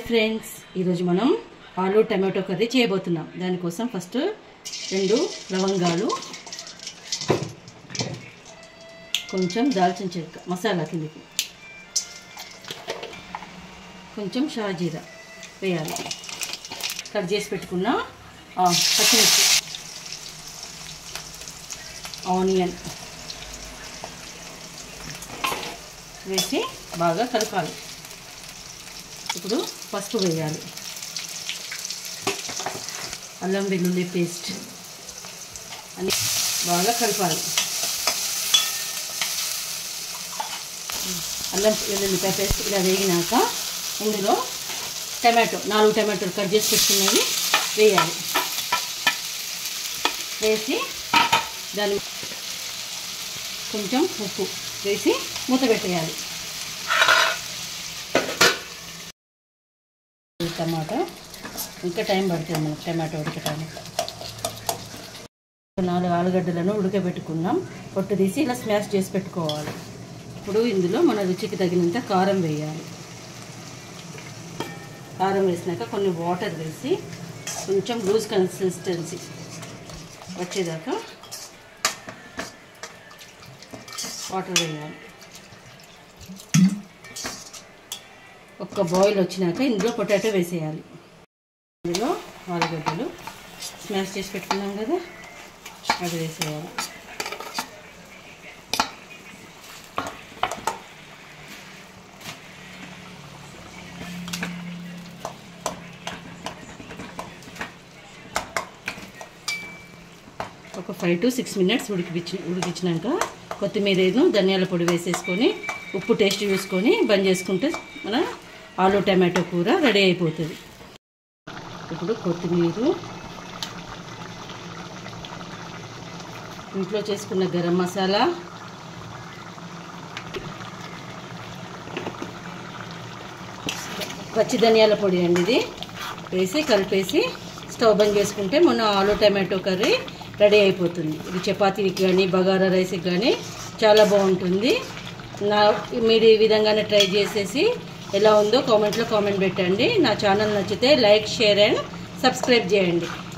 friends ఈరోజు మనం ఆలు టమాటో కర్రీ చేయబోతున్నాం దానికోసం ఫస్ట్ రెండు లవంగాలు కొంచెం దాల్చిన చెక్క మసాలా కిందికి కొంచెం షాజీరా వేయాలి కట్ చేసి పెట్టుకున్న ఆ, పచ్చిమిర్చి ఆనియన్ వేసి బాగా కలపాలి ఇప్పుడు పసుపు వేయాలి అల్లం వెల్లుల్లి పేస్ట్ అని బాగా కలపాలి అల్లం వెల్లుల్లిపాయ పేస్ట్ ఇలా వేగినాక ఇందులో టమాటో నాలుగు టమాటోలు కట్ చేసి పెట్టుకున్నవి వేయాలి వేసి దాని కొంచెం ఉప్పు వేసి మూత పెట్టేయాలి ఈ టమాటో ఇంకా టైం పడుతుంది మనకు టమాటో ఉడకటానికి నాలుగు ఆలుగడ్డలను ఉడకబెట్టుకున్నాం పొట్టు తీసి ఇలా స్మాష్ చేసి పెట్టుకోవాలి ఇప్పుడు ఇందులో మన రుచికి తగినంత కారం వేయాలి కారం వేసినాక కొన్ని వాటర్ వేసి కొంచెం లూజ్ కన్సిస్టెన్సీ వచ్చేదాకా వాటర్ వేయాలి ఒక్క బాయిల్ వచ్చినాక ఇందులో పొటాటో వేసేయాలి ఇందులో ఆలుగడ్డలు స్మాష్ చేసి పెట్టుకున్నాం కదా అది వేసేయాలి ఒక ఫైవ్ టు సిక్స్ మినిట్స్ ఉడికిపించి ఉడికించినాక కొత్తిమీరను ధనియాల పొడి వేసేసుకొని ఉప్పు టేస్ట్ చూసుకొని బంద్ చేసుకుంటే మన ఆలు టమాటో కూర రెడీ అయిపోతుంది ఇప్పుడు కొత్తిమీర ఇంట్లో చేసుకున్న గరం మసాలా పచ్చి ధనియాల పొడి అండి ఇది వేసి కలిపేసి స్టవ్ బంద్ చేసుకుంటే మొన్న ఆలు టమాటో కర్రీ రెడీ అయిపోతుంది ఇది చపాతీకి కానీ బగారా రైస్కి కానీ చాలా బాగుంటుంది నా మీరు ఈ విధంగానే ట్రై చేసేసి ఎలా ఉందో కామెంట్లో కామెంట్ పెట్టండి నా ఛానల్ నచ్చితే లైక్ షేర్ అండ్ సబ్స్క్రైబ్ చేయండి